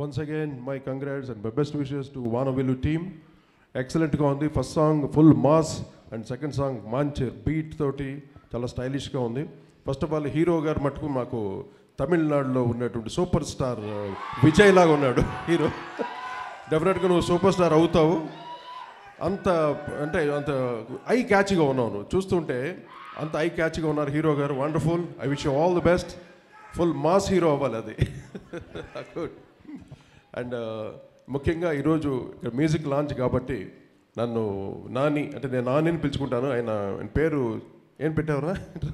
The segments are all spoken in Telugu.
Once again my congrats and my best wishes to Vanavillu team ఎక్సలెంట్గా ఉంది first song full mass and second song మంచి బీట్ తోటి చాలా స్టైలిష్గా ఉంది ఫస్ట్ ఆఫ్ ఆల్ హీరో గారు మటుకు మాకు తమిళనాడులో ఉన్నటువంటి సూపర్ స్టార్ విజయ్ లాగా ఉన్నాడు హీరో డెఫినెట్గా నువ్వు సూపర్ స్టార్ అవుతావు అంత అంటే అంత ఐ క్యాచ్గా ఉన్నావు నువ్వు చూస్తుంటే అంత ఐ క్యాచ్గా ఉన్నారు హీరో గారు wonderful I wish all the best full mass hero అవ్వాలి అది గుడ్ అండ్ ముఖ్యంగా ఈరోజు ఇక్కడ మ్యూజిక్ లాంచ్ కాబట్టి నన్ను నాని అంటే నేను నానిని పిలుచుకుంటాను ఆయన ఆయన పేరు ఏం పెట్టావురా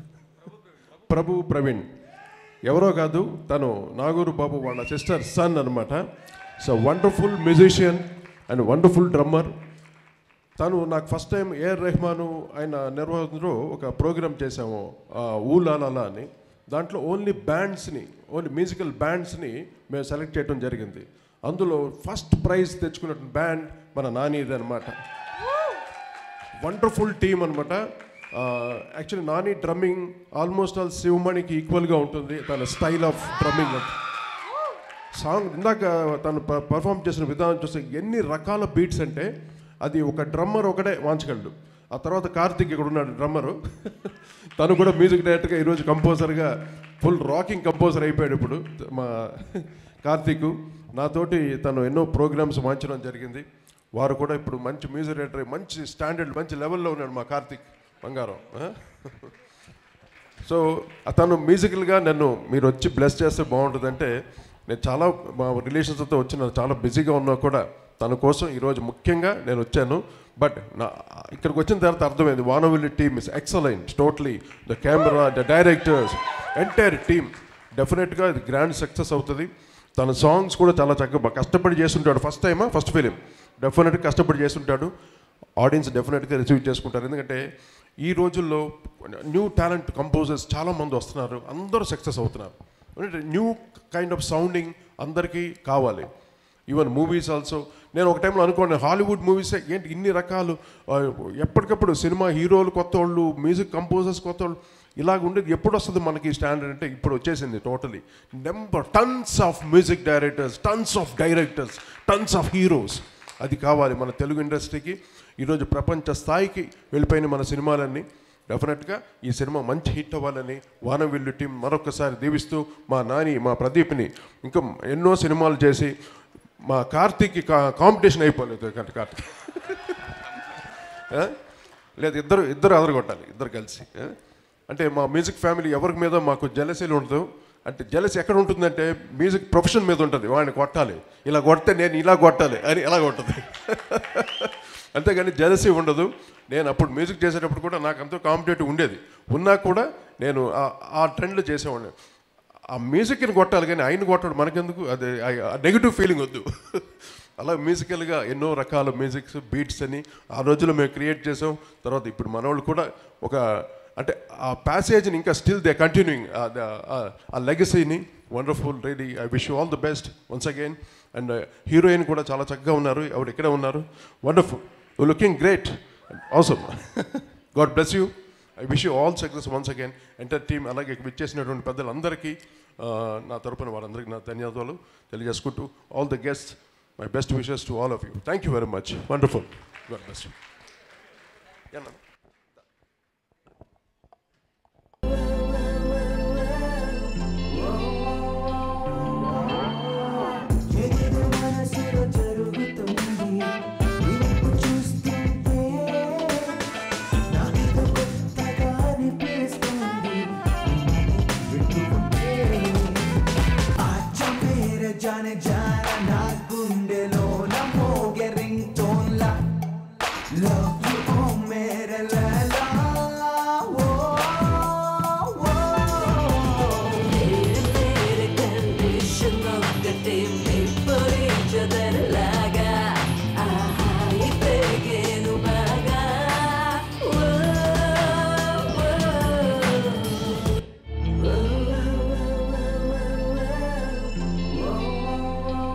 ప్రభు ప్రవీణ్ ఎవరో కాదు తను నాగూరు బాబు వాళ్ళ సిస్టర్ సన్ అనమాట so wonderful musician and wonderful drummer తను నాకు ఫస్ట్ టైం ఏఆర్ రెహమాను ఆయన నిర్వహణలో ఒక ప్రోగ్రామ్ చేశాము ఆ, ఊలాలాలా అని దాంట్లో ఓన్లీ బ్యాండ్స్ని ఓన్లీ మ్యూజికల్ బ్యాండ్స్ని మేము సెలెక్ట్ చేయడం జరిగింది అందులో ఫస్ట్ ప్రైజ్ తెచ్చుకున్న బ్యాండ్ మన నానిది అనమాట వండర్ఫుల్ టీమ్ అనమాట actually Nani drumming almost all శివమణికి ఈక్వల్గా ఉంటుంది తన స్టైల్ ఆఫ్ డ్రమ్మింగ్ సాంగ్ ఇందాక తను పర్ఫామ్ చేసిన విధానం చూస్తే ఎన్ని రకాల బీట్స్ అంటే అది ఒక డ్రమ్మర్ ఒకటే వాంచగలడు ఆ తర్వాత కార్తిక్ ఇక్కడ ఉన్నాడు డ్రమ్మరు తను కూడా మ్యూజిక్ డైరెక్టర్గా ఈరోజు కంపోజర్గా ఫుల్ రాకింగ్ కంపోజర్ అయిపోయాడు ఇప్పుడు మా కార్తిక్ నాతోటి తను ఎన్నో ప్రోగ్రామ్స్ వాంచడం జరిగింది వారు కూడా ఇప్పుడు మంచి మ్యూజిక్ డైరెక్టర్ మంచి స్టాండర్డ్ మంచి లెవెల్లో ఉన్నాడు మా కార్తిక్ బంగారం ఆ? సో అతను మ్యూజికల్గా నన్ను మీరు వచ్చి బ్లెస్ చేస్తే బాగుంటుందంటే నేను చాలా మా రిలేషన్స్తో వచ్చి నేను చాలా బిజీగా ఉన్నా కూడా తన కోసం ఈరోజు ముఖ్యంగా నేను వచ్చాను బట్ నా ఇక్కడికి వచ్చిన తర్వాత అర్థమైంది Vanavilli team is excellent totally the camera the directors entire team డెఫినెట్గా ఇది గ్రాండ్ సక్సెస్ అవుతుంది తన సాంగ్స్ కూడా చాలా చక్కగా కష్టపడి చేస్తుంటాడు ఫస్ట్ టైమా ఫస్ట్ ఫిలిం డెఫినెట్గా కష్టపడి చేస్తుంటాడు ఆడియన్స్ డెఫినెట్గా రిసీవ్ చేసుకుంటారు ఎందుకంటే ఈ రోజుల్లో న్యూ టాలెంట్ కంపోజర్స్ చాలామంది వస్తున్నారు అందరూ సక్సెస్ అవుతున్నారు అంటే న్యూ కైండ్ ఆఫ్ సౌండింగ్ అందరికీ కావాలి ఈవెన్ మూవీస్ ఆల్సో నేను ఒక టైంలో అనుకోండి హాలీవుడ్ మూవీస్ ఏంటి ఇన్ని రకాలు ఆ, ఎప్పటికప్పుడు సినిమా హీరోలు కొత్త వాళ్ళు మ్యూజిక్ కంపోజర్స్ కొత్త వాళ్ళు ఇలాగ ఉండేది ఎప్పుడు వస్తుంది మనకి స్టాండర్డ్ అంటే ఇప్పుడు వచ్చేసింది totally number tons of music directors tons of directors tons of heroes అది కావాలి మన తెలుగు ఇండస్ట్రీకి ఈరోజు ప్రపంచ స్థాయికి వెళ్ళిపోయిన మన సినిమాలన్నీ డెఫినెట్గా ఈ సినిమా మంచి హిట్ అవ్వాలని వానవిల్లు టీం మరొకసారి దీవిస్తూ మా నాని మా ప్రదీప్ని ఇంకా ఎన్నో సినిమాలు చేసి మా కార్తీక్కి కా కాంపిటీషన్ అయిపోలేదు కా- కార్తీక్ ఆ? లేదు ఇద్దరు ఇద్దరు అదరగొట్టాలి ఇద్దరు కలిసి ఆ? అంటే మా మ్యూజిక్ ఫ్యామిలీ ఎవరి మీద మాకు జలసీలు ఉండదు అంటే జలసి ఎక్కడ ఉంటుందంటే మ్యూజిక్ ప్రొఫెషన్ మీద ఉంటుంది వాడిని కొట్టాలి ఇలా కొడితే నేను ఇలా కొట్టాలి అని ఎలా కొట్టదు అంతేగాని జలసీ ఉండదు నేను అప్పుడు మ్యూజిక్ చేసేటప్పుడు కూడా నాకు అంత కాంపిటేటివ్ ఉండేది ఉన్నా కూడా నేను ఆ- ఆ ట్రెండ్లో చేసేవాడిని ఆ మ్యూజిక్ని కొట్టాలి కానీ ఆయన కొట్టడం మనకెందుకు అది నెగిటివ్ ఫీలింగ్ వద్దు అలా మ్యూజికల్గా ఎన్నో రకాల మ్యూజిక్స్ బీట్స్ అని ఆ రోజుల్లో మేము క్రియేట్ చేసాం తర్వాత ఇప్పుడు మనవాళ్ళు కూడా ఒక అంటే ఆ ప్యాసేజ్ని ఇంకా స్టిల్ దే కంటిన్యూయింగ్ ఆ లెగసీని wonderful really I wish all the best once again and heroine కూడా చాలా చక్కగా ఉన్నారు ఆవిడ ఇక్కడే ఉన్నారు వండర్ఫుల్ యూ లుకింగ్ గ్రేట్ అవసరం God bless you I wish you all success once again entire team అలాగే విచ్చేసినటువంటి పెద్దలందరికీ ఆ, నా తరపున వారందరికీ నా ధన్యవాదాలు తెలియజేసుకుంటూ all the guest my best wishes to all of you thank you very much wonderful God bless you ఏదేదో మనసులో జరుగుతుంది నిన్ను చూస్తుంటే నాకేదో కొత్తగా అనిపిస్తుంది వింటుంటే ఆచా మేరే జానే జానా నా గుండెలో నా మోగే రింగ్ టోన్లా లవ్ యు ఓ మేరే లైలా ఓ ఓ వేరే కండిషన్ ఒక్కటే విపరీతదలాగా ఆహా ఇప్పటికేను బాగా ఓ, ఓ.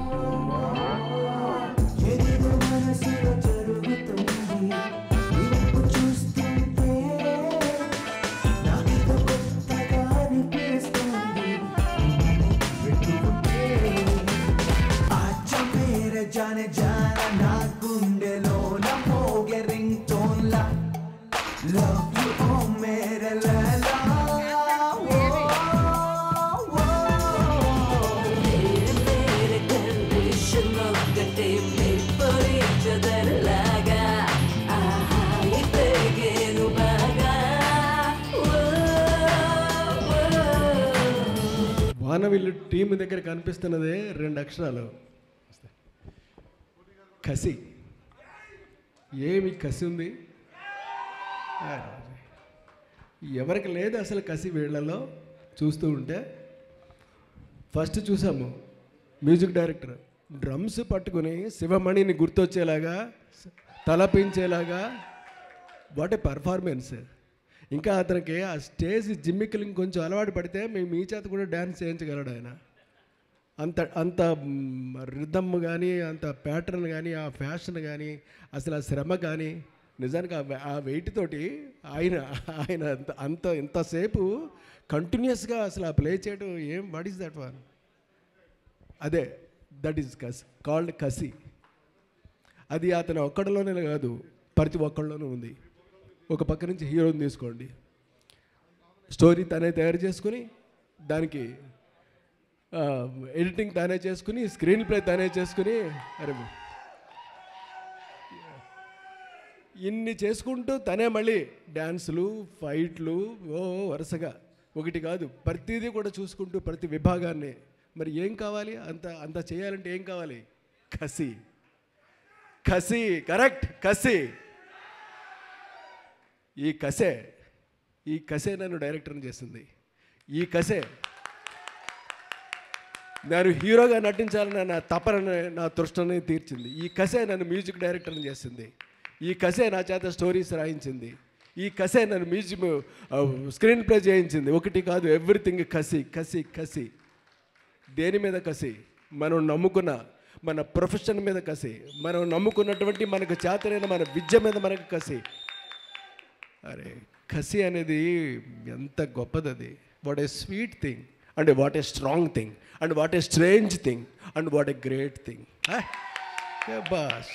జానే జాన నా గుండెలోన మోగే రింగ్ టోన్లా లవ్ యు ఓ మేరే లైలా వేరే వేరే కండిషన్ ఒక్కటే మెప్పరించదరలాగా ఆహా ఇతగేను బాగా ఓ, ఓ. వానవిల్లు టీం దగ్గర కనిపిస్తున్నదే రెండు అక్షరాలు కసి ఏమి కసి ఉంది అరే. ఎవరికి లేదు అసలు కసి వీళ్ళలో చూస్తూ ఉంటే ఫస్ట్ చూసాము మ్యూజిక్ డైరెక్టర్ డ్రమ్స్ పట్టుకుని శివమణిని గుర్తొచ్చేలాగా తలపించేలాగా వాట్ ఏ పర్ఫార్మెన్స్ ఇంకా అతనికి ఆ స్టేజ్ జిమ్మికలు ఇంకొంచెం అలవాటు పడితే మేము మీ చేత కూడా డ్యాన్స్ చేయించగలడు ఆయన అంత అంత రిధమ్ కానీ అంత ప్యాటర్న్ కానీ ఆ ఫ్యాషన్ కానీ అసలు ఆ శ్రమ కానీ నిజానికి ఆ వే- ఆ వెయిట్ తోటి ఆయన ఆయన అంత అంత ఇంతసేపు కంటిన్యూస్గా అసలు ఆ ప్లే చేయడం ఏం వాట్ ఈస్ దట్ వన్ అదే దట్ ఈస్ కసి కాల్డ్ కసి అది అతను ఒక్కడిలోనే కాదు ప్రతి ఒక్కళ్ళలోనూ ఉంది ఒక పక్క నుంచి హీరోని తీసుకోండి స్టోరీ తనే తయారు చేసుకుని దానికి ఆ, ఎడిటింగ్ తానే చేసుకుని స్క్రీన్ ప్లే తానే చేసుకుని అరే ఇన్ని చేసుకుంటూ తనే మళ్ళీ డ్యాన్సులు ఫైట్లు ఓ వరుసగా ఒకటి కాదు ప్రతిదీ కూడా చూసుకుంటూ ప్రతి విభాగాన్ని మరి ఏం కావాలి అంత అంత చేయాలంటే ఏం కావాలి కసి కసి కరెక్ట్ కసి ఈ కసే ఈ కసే నన్ను డైరెక్టర్ని చేసింది ఈ కసే నేను హీరోగా నటించాలని నా తపనని నా తృష్టని తీర్చింది ఈ కసే నన్ను మ్యూజిక్ డైరెక్టర్ని చేసింది ఈ కసే నా చేత స్టోరీస్ రాయించింది ఈ కసే నన్ను మ్యూజిక్ స్క్రీన్ ప్లే చేయించింది ఒకటి కాదు ఎవ్రీథింగ్ కసి కసి కసి దేని మీద కసి మనం నమ్ముకున్న మన ప్రొఫెషన్ మీద కసి మనం నమ్ముకున్నటువంటి మనకు చేతనైన మన విద్య మీద మనకు కసి అరే కసి అనేది ఎంత గొప్పది అది what a sweet thing and what a strong thing and what a strange thing and what a great thing boss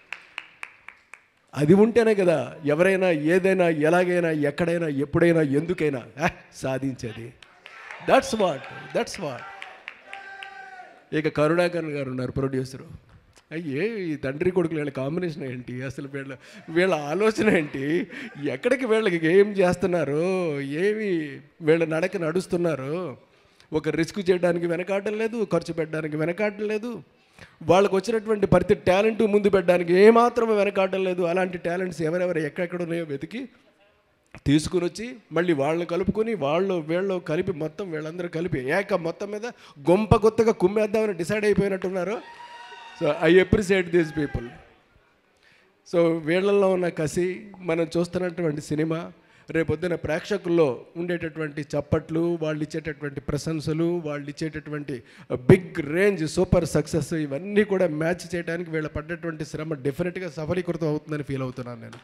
అది ఉంటేనే కదా ఎవరైనా ఏదైనా ఎలాగైనా ఎక్కడైనా ఎప్పుడైనా ఎందుకైనా ఆ, సాధించేది దట్స్ వాట్ దట్స్ వాట్ ఇక కరుణాకర్ గారు ఉన్నారు ప్రొడ్యూసరు అయ్యే ఈ తండ్రి కొడుకులు వీళ్ళ కాంబినేషన్ ఏంటి అసలు వీళ్ళ వీళ్ళ ఆలోచన ఏంటి ఎక్కడికి వీళ్ళకి ఏం చేస్తున్నారు ఏమి వీళ్ళ నడక నడుస్తున్నారు ఒక రిస్క్ చేయడానికి వెనకాడడం లేదు ఖర్చు పెట్టడానికి వెనకాడడం లేదు వాళ్ళకు వచ్చినటువంటి ప్రతి టాలెంట్ ముందు పెట్టడానికి ఏమాత్రం వెనకాడడం లేదు అలాంటి టాలెంట్స్ ఎవరెవరు ఎక్కడెక్కడ ఉన్నాయో వెతికి తీసుకుని వచ్చి మళ్ళీ వాళ్ళని కలుపుకొని వాళ్ళు వీళ్ళు కలిపి మొత్తం వీళ్ళందరూ కలిపి ఏక మొత్తం మీద గొంప కొత్తగా కుమ్మేద్దామని డిసైడ్ అయిపోయినట్టున్నారు so I appreciate these people so వీళ్ళల్లో ఉన్న కసి మనం చూస్తున్నటువంటి సినిమా రేపొద్దున ప్రేక్షకుల్లో ఉండేటటువంటి చప్పట్లు వాళ్ళు ఇచ్చేటటువంటి ప్రశంసలు వాళ్ళు ఇచ్చేటటువంటి బిగ్ రేంజ్ సూపర్ సక్సెస్ ఇవన్నీ కూడా మ్యాచ్ చేయడానికి వీళ్ళ పడ్డటువంటి శ్రమ డెఫినెట్గా సఫలీకృతం అవుతుందని ఫీల్ అవుతున్నాను నేను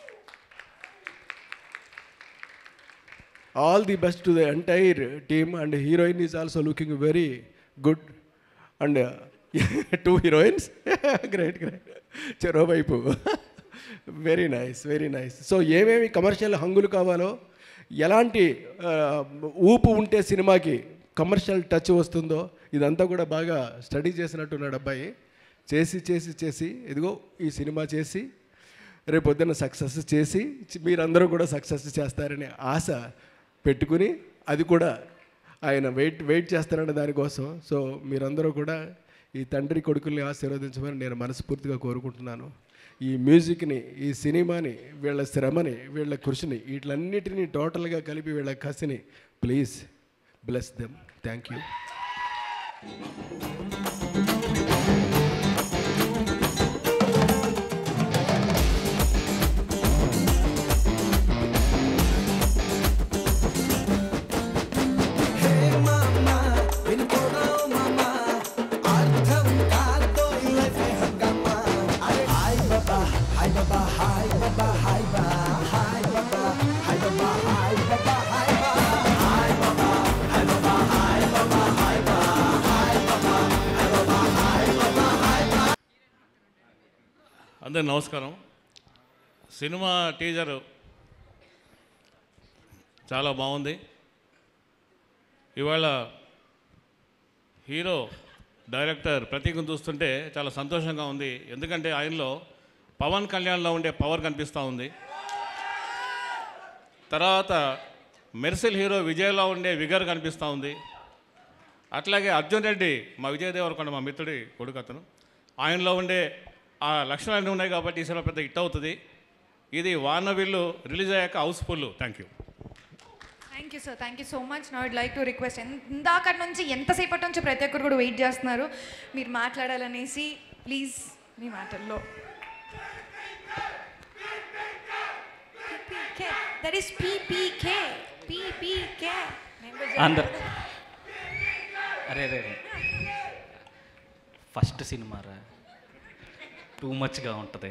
all the best to the entire team and heroine is also looking very good and two heroines great great చెరో వైపు very nice very nice so ఏమేమి కమర్షియల్ హంగులు కావాలో ఎలాంటి ఆ, ఊపు ఉంటే సినిమాకి కమర్షియల్ టచ్ వస్తుందో ఇదంతా కూడా బాగా స్టడీ చేసినట్టున్నాడు అబ్బాయి చేసి చేసి చేసి ఇదిగో ఈ సినిమా చేసి రేపు పొద్దున్న సక్సెస్ చేసి చి- మీరందరూ కూడా సక్సెస్ చేస్తారనే ఆశ పెట్టుకుని అది కూడా ఆయన వెయిట్ వెయిట్ చేస్తారన్న దానికోసం సో మీరందరూ కూడా ఈ తండ్రి కొడుకుల్ని ఆశీర్వదించమని నేను మనస్ఫూర్తిగా కోరుకుంటున్నాను ఈ మ్యూజిక్ని ఈ సినిమాని వీళ్ళ శ్రమని వీళ్ళ కృషిని వీటిలన్నిటినీ టోటల్గా కలిపి వీళ్ళ కసిని please bless them thank you hey మామా వినుకోరా మామా అర్థం కాదో ఈ లైఫ్ హంగామా అరే హాయ్ బాబా హాయ్ బాబా హాయ్ బాబా హాయ్ బా హాయ్ బాబా హాయ్ బాబా హాయ్ బాబా హాయ్ బా హాయ్ బాబా హాయ్ బాబా హాయ్ బాబా హాయ్ బా హాయ్ బాబా హాయ్ బాబా హాయ్ బాబా అందరికి నమస్కారం సినిమా టీజర్ చాలా బాగుంది ఇవాళ హీరో డైరెక్టర్ ప్రతీకను చూస్తుంటే చాలా సంతోషంగా ఉంది ఎందుకంటే ఆయనలో పవన్ కళ్యాణ్లో ఉండే పవర్ కనిపిస్తూ ఉంది తర్వాత మెర్సిల్ హీరో విజయ్లో ఉండే విగర్ కనిపిస్తూ ఉంది అట్లాగే అర్జున్ రెడ్డి మా విజయ్ దేవరకొండ మా మిత్రుడి కొడుకు అతను ఆయనలో ఉండే ఆ లక్షణాలన్నీ ఉన్నాయి కాబట్టి ఈ సినిమా పెద్ద హిట్ అవుతుంది ఇది వానవిల్లు రిలీజ్ అయ్యాక housefull thank you thank you sir thank you so much నా వుడ్ లైక్ టు రిక్వెస్ట్ ఇందాక నుంచి ఎంతసేపటి నుంచి ప్రతి ఒక్కరు కూడా వెయిట్ చేస్తున్నారు మీరు మాట్లాడాలనేసి ప్లీజ్ మీ మాటల్లో దట్ ఈస్ పీపీకే పీపీకే అందరు అరే అరే ఫస్ట్ సినిమా రా టూ మచ్గా ఉంటుంది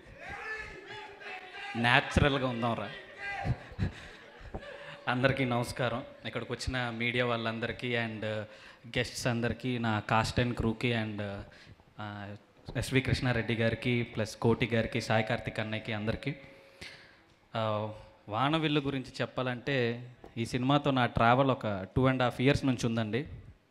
న్యాచురల్గా ఉందాంరా అందరికీ నమస్కారం ఇక్కడికి వచ్చిన మీడియా వాళ్ళందరికీ అండ్ గెస్ట్స్ అందరికీ నా కాస్ట్ అండ్ క్రూకి అండ్ ఎస్వి కృష్ణారెడ్డి గారికి ప్లస్ కోటి గారికి సాయి కార్తిక్ అన్నయ్యకి అందరికీ ఆ, వానవిల్లు గురించి చెప్పాలంటే ఈ సినిమాతో నా ట్రావెల్ ఒక టూ అండ్ హాఫ్ ఇయర్స్ నుంచి ఉందండి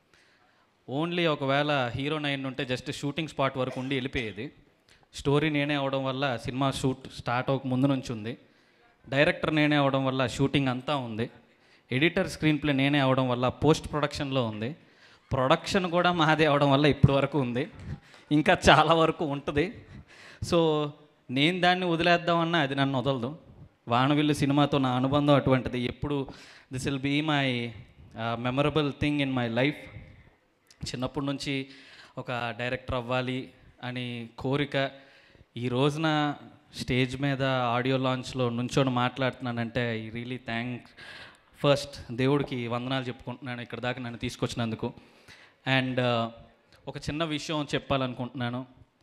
ఓన్లీ ఒకవేళ హీరో నైన్ ఉంటే జస్ట్ షూటింగ్ స్పాట్ వరకు ఉండి వెళ్ళిపోయేది స్టోరీ నేనే అవడం వల్ల సినిమా షూట్ స్టార్ట్ అవ్వక ముందు నుంచి ఉంది డైరెక్టర్ నేనే అవడం వల్ల షూటింగ్ అంతా ఉంది ఎడిటర్ స్క్రీన్ ప్లే నేనే అవడం వల్ల పోస్ట్ ప్రొడక్షన్లో ఉంది ప్రొడక్షన్ కూడా మాదే అవడం వల్ల ఇప్పటి వరకు ఉంది ఇంకా చాలా వరకు ఉంటుంది సో నేను దాన్ని వదిలేద్దామన్నా అది నన్ను వదలదు వానవిల్లు సినిమాతో నా అనుబంధం అటువంటిది ఎప్పుడు this will be my memorable thing in my life చిన్నప్పటి నుంచి ఒక డైరెక్టర్ అవ్వాలి అని కోరిక ఈ రోజున స్టేజ్ మీద ఆడియో లాంచ్లో నుంచొని మాట్లాడుతున్నానంటే ఐ రియలీ థ్యాంక్ ఫస్ట్ దేవుడికి వందనాలు చెప్పుకుంటున్నాను ఇక్కడ దాకా నన్ను తీసుకొచ్చినందుకు అండ్ ఒక చిన్న విషయం చెప్పాలనుకుంటున్నాను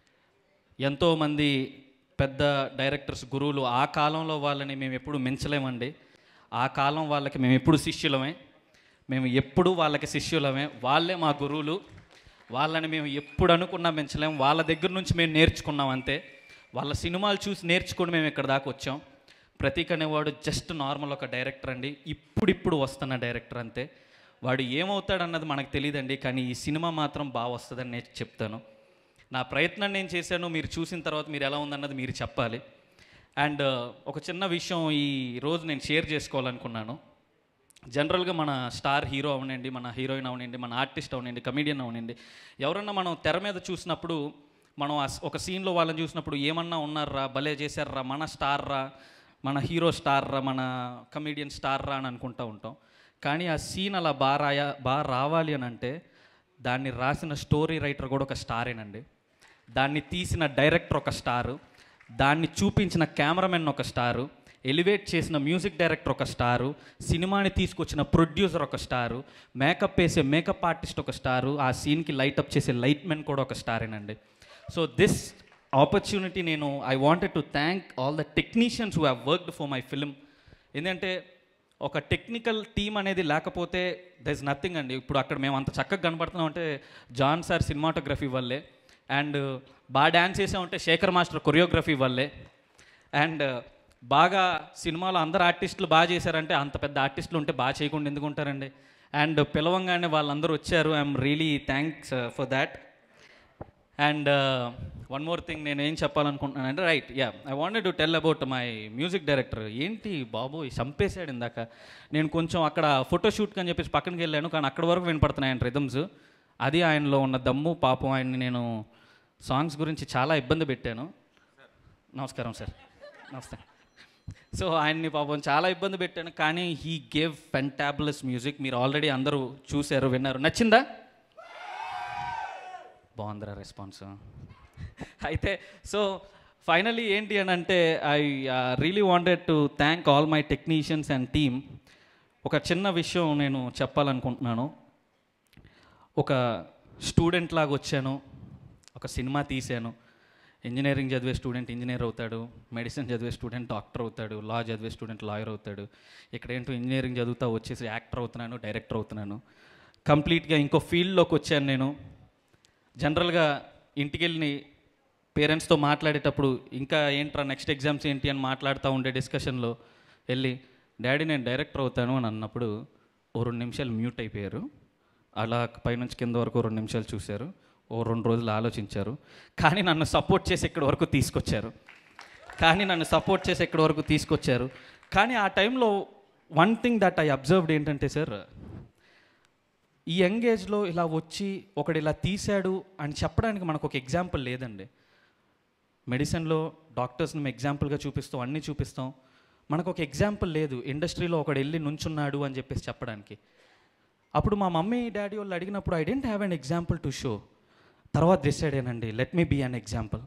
ఎంతోమంది పెద్ద డైరెక్టర్స్ గురువులు ఆ కాలంలో వాళ్ళని మేము ఎప్పుడు మించలేమండి ఆ కాలం వాళ్ళకి మేము ఎప్పుడు శిష్యులమే మేము ఎప్పుడు వాళ్ళకి శిష్యులమే వాళ్ళే మా గురువులు వాళ్ళని మేము ఎప్పుడు అనుకున్నా మించలేం వాళ్ళ దగ్గర నుంచి మేము నేర్చుకున్నాం అంతే వాళ్ళ సినిమాలు చూసి నేర్చుకొని మేము ఇక్కడ దాకా వచ్చాం ప్రతీక్ అనేవాడు జస్ట్ నార్మల్ ఒక డైరెక్టర్ అండి ఇప్పుడిప్పుడు వస్తున్న డైరెక్టర్ అంతే వాడు ఏమవుతాడన్నది మనకు తెలియదండి కానీ ఈ సినిమా మాత్రం బాగా వస్తుందని నేను చెప్తాను నా ప్రయత్నం నేను చేశాను మీరు చూసిన తర్వాత మీరు ఎలా ఉందన్నది మీరు చెప్పాలి అండ్ ఒక చిన్న విషయం ఈ రోజు నేను షేర్ చేసుకోవాలనుకున్నాను జనరల్గా మన స్టార్ హీరో అవనండి మన హీరోయిన్ అవనండి మన ఆర్టిస్ట్ అవనండి కమీడియన్ అవనండి ఎవరన్నా మనం తెర మీద చూసినప్పుడు మనం ఆ స్- ఒక సీన్లో వాళ్ళని చూసినప్పుడు ఏమన్నా ఉన్నారా భలే చేశారా మన స్టార్ రా మన హీరో స్టార్ రా మన కమీడియన్ స్టార్ రా అని అనుకుంటూ ఉంటాం కానీ ఆ సీన్ అలా బాగా రాయా బాగా రావాలి అని అంటే దాన్ని రాసిన స్టోరీ రైటర్ కూడా ఒక స్టారేనండి దాన్ని తీసిన డైరెక్టర్ ఒక స్టారు దాన్ని చూపించిన కెమెరామెన్ ఒక స్టారు ఎలివేట్ చేసిన మ్యూజిక్ డైరెక్టర్ ఒక స్టారు సినిమాని తీసుకొచ్చిన ప్రొడ్యూసర్ ఒక స్టారు మేకప్ వేసే మేకప్ ఆర్టిస్ట్ ఒక స్టారు ఆ సీన్కి లైట్ అప్ చేసే లైట్ మెన్ కూడా ఒక స్టారేనండి సో దిస్ ఆపర్చునిటీ నేను I wanted to thank all the technicians who have worked for my film ఎందుకంటే ఒక టెక్నికల్ టీమ్ అనేది లేకపోతే దర్ ఇస్ నథింగ్ అండి ఇప్పుడు అక్కడ మేము అంత చక్కగా కనబడుతున్నాం అంటే జాన్ సార్ సినిమాటోగ్రఫీ వల్లే అండ్ బాగా డ్యాన్స్ చేసామంటే శేఖర్ మాస్టర్ కొరియోగ్రఫీ వల్లే అండ్ బాగా సినిమాలో అందరు ఆర్టిస్టులు బాగా చేశారంటే అంత పెద్ద ఆర్టిస్టులు ఉంటే బాగా చేయకుండా ఎందుకు ఉంటారండి అండ్ పిలవంగానే వాళ్ళందరూ వచ్చారు I'm really thanks for that and one more thing నేను ఏం చెప్పాలనుకుంటున్నాను అంటే right ya I wanted to tell about my music director ఏంటి బాబు చంపేశాడు ఇందాక నేను కొంచెం అక్కడ ఫోటోషూట్కి అని చెప్పేసి పక్కనకి వెళ్ళాను కానీ అక్కడ వరకు వినపడుతున్నాయి రిథమ్స్ అది ఆయనలో ఉన్న దమ్ము పాపం ఆయన్ని నేను సాంగ్స్ గురించి చాలా ఇబ్బంది పెట్టాను నమస్కారం సార్ నమస్తే సో ఆయన్ని పాపం చాలా ఇబ్బంది పెట్టాను కానీ హీ గేవ్ ఫెంటాబులస్ మ్యూజిక్ మీరు ఆల్రెడీ అందరూ చూశారు విన్నారు నచ్చిందా బాగుందిరా రెస్పాన్స్ అయితే సో ఫైనలీ ఏంటి అని అంటే I really wanted to thank all my technicians and team ఒక చిన్న విషయం నేను చెప్పాలనుకుంటున్నాను ఒక స్టూడెంట్ లాగా వచ్చాను ఒక సినిమా తీశాను ఇంజనీరింగ్ చదివే స్టూడెంట్ ఇంజనీర్ అవుతాడు మెడిసిన్ చదివే స్టూడెంట్ డాక్టర్ అవుతాడు లా చదివే స్టూడెంట్ లాయర్ అవుతాడు ఇక్కడ ఏంటో ఇంజనీరింగ్ చదువుతా వచ్చేసి యాక్టర్ అవుతున్నాను డైరెక్టర్ అవుతున్నాను కంప్లీట్గా ఇంకో ఫీల్డ్లోకి వచ్చాను నేను జనరల్గా ఇంటికి వెళ్ళి పేరెంట్స్తో మాట్లాడేటప్పుడు ఇంకా ఏంట్రా నెక్స్ట్ ఎగ్జామ్స్ ఏంటి అని మాట్లాడుతూ ఉండే డిస్కషన్లో వెళ్ళి డాడీ నేను డైరెక్టర్ అవుతాను అని అన్నప్పుడు ఓ రెండు నిమిషాలు మ్యూట్ అయిపోయారు అలా పైనుంచి కింద వరకు రెండు నిమిషాలు చూశారు ఓ రెండు రోజులు ఆలోచించారు కానీ నన్ను సపోర్ట్ చేసి ఇక్కడి వరకు తీసుకొచ్చారు కానీ నన్ను సపోర్ట్ చేసి ఇక్కడి వరకు తీసుకొచ్చారు కానీ ఆ టైంలో one thing that I observed ఏంటంటే సార్ ఈ యంగ్ ఏజ్లో ఇలా వచ్చి ఒకడు ఇలా తీశాడు అని చెప్పడానికి మనకు ఒక ఎగ్జాంపుల్ లేదండి మెడిసిన్లో డాక్టర్స్ని మేము ఎగ్జాంపుల్గా చూపిస్తాం అన్నీ చూపిస్తాం మనకు ఒక ఎగ్జాంపుల్ లేదు ఇండస్ట్రీలో ఒకడు వెళ్ళి నుంచున్నాడు అని చెప్పేసి చెప్పడానికి అప్పుడు మా మమ్మీ డాడీ వాళ్ళు అడిగినప్పుడు I didn't have an example to show తర్వాత డిసైడ్ అయ్యానండి let me be an example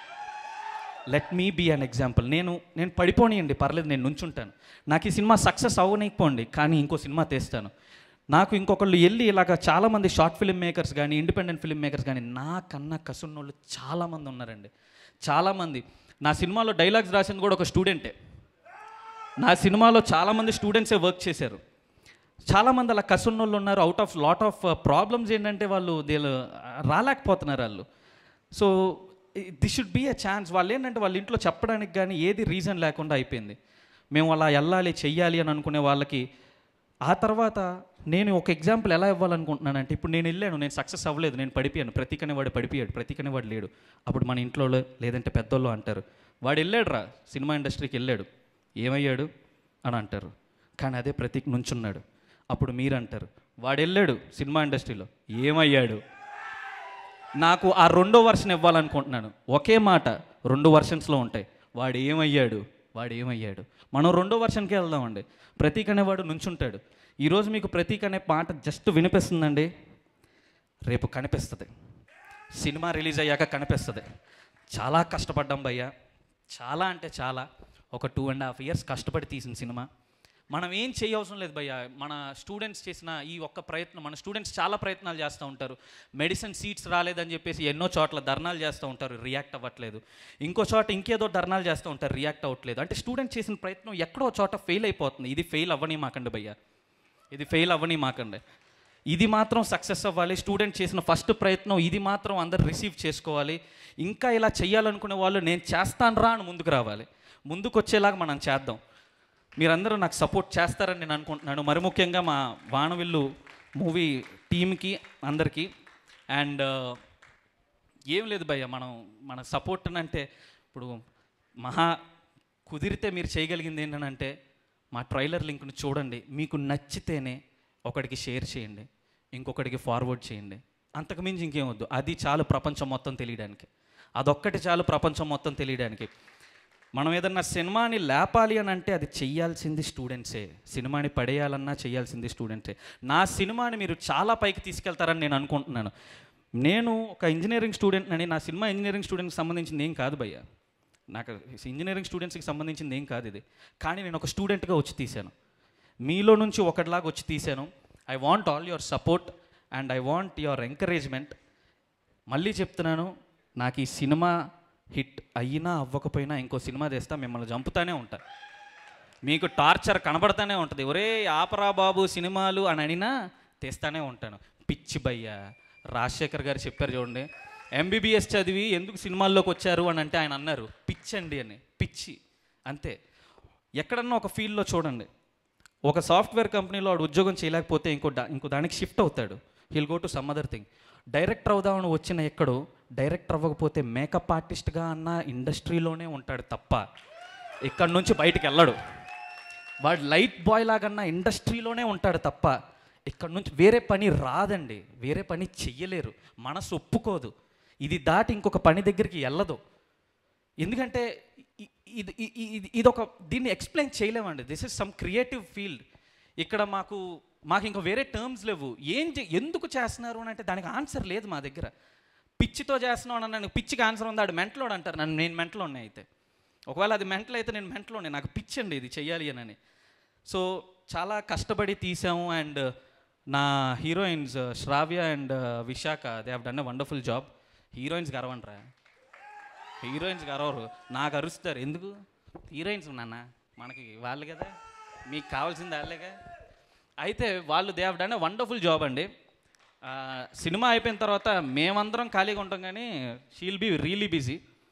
let me be an example నేను నేను పడిపోనియండి పర్లేదు నేను నుంచుంటాను నాకు ఈ సినిమా సక్సెస్ అవ్వనిపోండి కానీ ఇంకో సినిమా తీస్తాను నాకు ఇంకొకళ్ళు వెళ్ళి ఇలాగ చాలామంది షార్ట్ ఫిల్మ్ మేకర్స్ కానీ ఇండిపెండెంట్ ఫిల్మ్ మేకర్స్ కానీ నాకన్నా కసున్నోళ్ళు చాలామంది ఉన్నారండి చాలామంది నా సినిమాలో డైలాగ్స్ రాసింది కూడా ఒక స్టూడెంటే నా సినిమాలో చాలామంది స్టూడెంట్సే వర్క్ చేశారు చాలామంది అలా కసున్నోళ్ళు ఉన్నారు out of lot of problems ఏంటంటే వాళ్ళు వీళ్ళు రాలేకపోతున్నారు వాళ్ళు so this should be a chance వాళ్ళు ఏంటంటే వాళ్ళ ఇంట్లో చెప్పడానికి కానీ ఏది రీజన్ లేకుండా అయిపోయింది మేము అలా వెళ్ళాలి చెయ్యాలి అని అనుకునే వాళ్ళకి ఆ తర్వాత నేను ఒక ఎగ్జాంపుల్ ఎలా ఇవ్వాలనుకుంటున్నానంటే ఇప్పుడు నేను వెళ్ళాను నేను సక్సెస్ అవ్వలేదు నేను పడిపోయాను ప్రతికనే వాడు పడిపోయాడు ప్రతికనే వాడు లేడు అప్పుడు మన ఇంట్లో లేదంటే పెద్దోళ్ళు అంటారు వాడు వెళ్ళాడు రా సినిమా ఇండస్ట్రీకి వెళ్ళాడు ఏమయ్యాడు అని అంటారు కానీ అదే ప్రతీక్ నుంచున్నాడు అప్పుడు మీరు అంటారు వాడు వెళ్ళాడు సినిమా ఇండస్ట్రీలో ఏమయ్యాడు నాకు ఆ రెండో వర్షన్ ఇవ్వాలనుకుంటున్నాను ఒకే మాట రెండు వర్షన్స్లో ఉంటాయి వాడు ఏమయ్యాడు వాడు ఏమయ్యాడు మనం రెండో వర్షన్కి వెళ్దామండి ప్రతీక్ అనేవాడు నుంచుంటాడు ఈరోజు మీకు ప్రతీక్ అనే పాట జస్ట్ వినిపిస్తుందండి రేపు కనిపిస్తుంది సినిమా రిలీజ్ అయ్యాక కనిపిస్తుంది చాలా కష్టపడ్డాం భయ్య చాలా అంటే చాలా ఒక టూ అండ్ హాఫ్ ఇయర్స్ కష్టపడి తీసిన సినిమా మనం ఏం చేయవసరం లేదు భయ్య మన స్టూడెంట్స్ చేసిన ఈ ఒక్క ప్రయత్నం మన స్టూడెంట్స్ చాలా ప్రయత్నాలు చేస్తూ ఉంటారు మెడిసిన్ సీట్స్ రాలేదని చెప్పేసి ఎన్నో చోట్ల ధర్నాలు చేస్తూ ఉంటారు రియాక్ట్ అవ్వట్లేదు ఇంకో చోట ఇంకేదో ధర్నాలు చేస్తూ ఉంటారు రియాక్ట్ అవ్వట్లేదు అంటే స్టూడెంట్ చేసిన ప్రయత్నం ఎక్కడో చోట ఫెయిల్ అయిపోతుంది ఇది ఫెయిల్ అవ్వని మాకండి భయ్య ఇది ఫెయిల్ అవ్వని మాకండి ఇది మాత్రం సక్సెస్ అవ్వాలి స్టూడెంట్ చేసిన ఫస్ట్ ప్రయత్నం ఇది మాత్రం అందరు రిసీవ్ చేసుకోవాలి ఇంకా ఇలా చేయాలనుకునే వాళ్ళు నేను చేస్తాను రా అని ముందుకు రావాలి ముందుకు వచ్చేలాగా మనం చేద్దాం మీరందరూ నాకు సపోర్ట్ చేస్తారని నేను అనుకుంటున్నాను మరి ముఖ్యంగా మా వానవిల్లు మూవీ టీమ్కి అందరికీ అండ్ ఏం లేదు భయ్య మనం మన సపోర్ట్ అంటే ఇప్పుడు మహా కుదిరితే మీరు చేయగలిగింది ఏంటంటే మా ట్రైలర్ లింక్ను చూడండి మీకు నచ్చితేనే ఒకడికి షేర్ చేయండి ఇంకొకటికి ఫార్వర్డ్ చేయండి అంతకుమించి ఇంకేం వద్దు అది చాలు ప్రపంచం మొత్తం తెలియడానికి అదొక్కటి చాలు ప్రపంచం మొత్తం తెలియడానికి మనం ఏదన్నా సినిమాని లేపాలి అని అంటే అది చెయ్యాల్సింది స్టూడెంట్సే సినిమాని పడేయాలన్నా చేయాల్సింది స్టూడెంట్సే నా సినిమాని మీరు చాలా పైకి తీసుకెళ్తారని నేను అనుకుంటున్నాను నేను ఒక ఇంజనీరింగ్ స్టూడెంట్ అని నా సినిమా ఇంజనీరింగ్ స్టూడెంట్కి సంబంధించింది ఏం కాదు భయ్య నాకు ఇంజనీరింగ్ స్టూడెంట్స్కి సంబంధించింది ఏం కాదు ఇది కానీ నేను ఒక స్టూడెంట్గా వచ్చి తీశాను మీలో నుంచి ఒకటిలాగా వచ్చి తీశాను I want all your support and I want your encouragement మళ్ళీ చెప్తున్నాను నాకు ఈ సినిమా హిట్ అయినా అవ్వకపోయినా ఇంకో సినిమా తెస్తా మిమ్మల్ని చంపుతానే ఉంటా మీకు టార్చర్ కనబడతానే ఉంటుంది ఒరే ఆపరా బాబు సినిమాలు అని అనినా తెస్తానే ఉంటాను పిచ్చి భయ్య రాజశేఖర్ గారు చెప్పారు చూడండి ఎంబీబీఎస్ చదివి ఎందుకు సినిమాల్లోకి వచ్చారు అని అంటే ఆయన అన్నారు పిచ్చండి అని పిచ్చి అంతే ఎక్కడన్నా ఒక ఫీల్డ్లో చూడండి ఒక సాఫ్ట్వేర్ కంపెనీలో వాడు ఉద్యోగం చేయలేకపోతే ఇంకో దా ఇంకో దానికి షిఫ్ట్ అవుతాడు he'll go to some other thing director అవుదామని వచ్చిన ఎక్కడో డైరెక్టర్ అవ్వకపోతే మేకప్ ఆర్టిస్ట్గా అన్న ఇండస్ట్రీలోనే ఉంటాడు తప్ప ఇక్కడ నుంచి బయటికి వెళ్ళడు వాడు లైట్ బాయ్ లాగన్నా ఇండస్ట్రీలోనే ఉంటాడు తప్ప ఇక్కడ నుంచి వేరే పని రాదండి వేరే పని చెయ్యలేరు మనసు ఒప్పుకోదు ఇది దాటి ఇంకొక పని దగ్గరికి వెళ్ళదు ఎందుకంటే ఇ- ఇది ఇ- ఇ- ఇది ఇది ఒక దీన్ని ఎక్స్ప్లెయిన్ చేయలేమండి this is some creative field ఇక్కడ మాకు మాకు ఇంకా వేరే టర్మ్స్ లేవు ఏం చే- ఎందుకు చేస్తున్నారు అని అంటే దానికి ఆన్సర్ లేదు మా దగ్గర పిచ్చితో చేస్తున్నావు అని నన్ను పిచ్చికి ఆన్సర్ ఉంది ఆడు మెంటలోడు అంటారు నన్ను నేను మెంటలోనే అయితే ఒకవేళ అది మెంటల్ అయితే నేను మెంటలోనే నాకు పిచ్చి అండి ఇది చెయ్యాలి అని సో చాలా కష్టపడి తీసాము అండ్ నా heroines Shravya and Visakha they have done a wonderful job heroines గర్వంట్రా హీరోయిన్స్ గరవరు నాకు అరుస్తారు ఎందుకు హీరోయిన్స్ నాన్న మనకి వాళ్ళు కదా మీకు కావాల్సింది వాళ్ళేగా అయితే వాళ్ళు they have done a wonderful job అండి ఆ, సినిమా అయిపోయిన తర్వాత మేమందరం ఖాళీగా ఉంటాం కానీ షీల్ బీ రియలీ బిజీ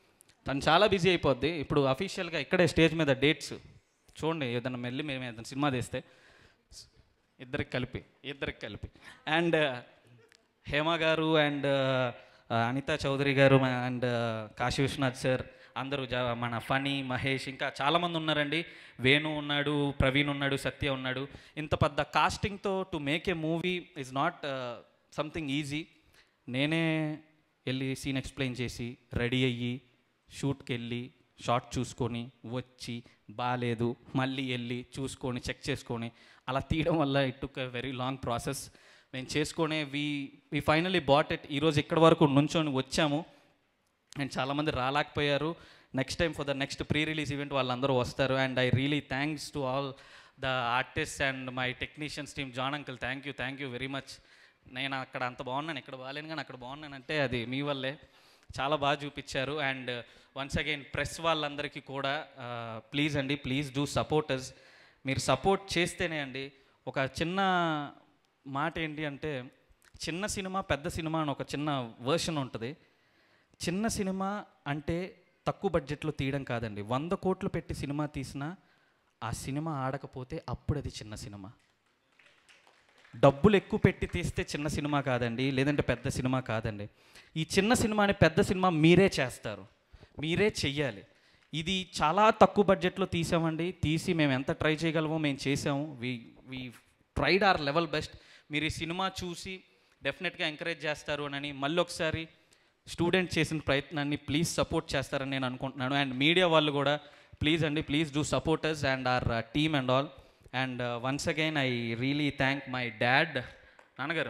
తను చాలా బిజీ అయిపోద్ది ఇప్పుడు అఫీషియల్గా ఇక్కడే స్టేజ్ మీద డేట్స్ చూడండి ఏదైనా మెల్లి మేము ఏదైనా సినిమా తీస్తే ఇద్దరికి కలిపి ఇద్దరికి కలిపి అండ్ హేమ గారు అండ్ అనితా చౌదరి గారు అండ్ కాశీ విశ్వనాథ్ సార్ అందరూ జా- మన ఫనీ మహేష్ ఇంకా చాలామంది ఉన్నారండి వేణు ఉన్నాడు ప్రవీణ్ ఉన్నాడు సత్య ఉన్నాడు ఇంత పెద్ద కాస్టింగ్తో to make a movie is not something easy నేనే వెళ్ళి సీన్ ఎక్స్ప్లెయిన్ చేసి రెడీ అయ్యి షూట్కి వెళ్ళి షార్ట్ చూసుకొని వచ్చి బాగాలేదు మళ్ళీ వెళ్ళి చూసుకొని చెక్ చేసుకొని అలా తీయడం వల్ల it took a very long process మేము చేసుకొని we we finally bought it ఈరోజు ఇక్కడ వరకు నుంచొని వచ్చాము అండ్ చాలామంది రాలేకపోయారు next time for the next pre release event వాళ్ళందరూ వస్తారు and I really thanks to all the artist and my technicians team John uncle thank you thank you very much నేను అక్కడ అంత బాగున్నాను ఇక్కడ బాగాలేను కానీ అక్కడ బాగున్నానంటే అది మీ వల్లే చాలా బాగా చూపించారు అండ్ వన్స్ అగైన్ ప్రెస్ వాళ్ళందరికీ కూడా ప్లీజ్ అండి ప్లీజ్ డూ సపోర్టర్స్ మీరు సపోర్ట్ చేస్తేనే అండి ఒక చిన్న మాట ఏంటి అంటే చిన్న సినిమా పెద్ద సినిమా అని ఒక చిన్న వర్షన్ ఉంటుంది చిన్న సినిమా అంటే తక్కువ బడ్జెట్లో తీయడం కాదండి వంద కోట్లు పెట్టి సినిమా తీసినా ఆ సినిమా ఆడకపోతే అప్పుడు అది చిన్న సినిమా డబ్బులు ఎక్కువ పెట్టి తీస్తే చిన్న సినిమా కాదండి లేదంటే పెద్ద సినిమా కాదండి ఈ చిన్న సినిమాని పెద్ద సినిమా మీరే చేస్తారు మీరే చెయ్యాలి ఇది చాలా తక్కువ బడ్జెట్లో తీసామండి తీసి మేము ఎంత ట్రై చేయగలమో మేము చేసాము we we tried our level best మీరు ఈ సినిమా చూసి డెఫినెట్గా ఎంకరేజ్ చేస్తారు అని మళ్ళీ ఒకసారి స్టూడెంట్ చేసిన ప్రయత్నాన్ని ప్లీజ్ సపోర్ట్ చేస్తారని నేను అనుకుంటున్నాను అండ్ మీడియా వాళ్ళు కూడా ప్లీజ్ అండి please do supporters and our team and all and once again I really thank my dad నాన్నగారు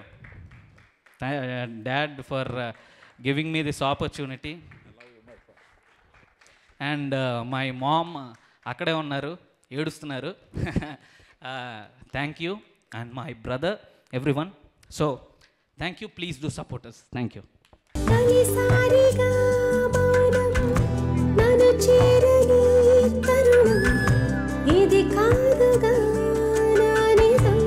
dad for giving me this opportunity and my mom అక్కడే ఉన్నారు ఏడుస్తున్నారు thank you and my brother everyone so thank you please do supporters thank you తొలిసారిగా మౌనం నన్ను చేరని తరుణం ఇది కాదుగా నా నిజం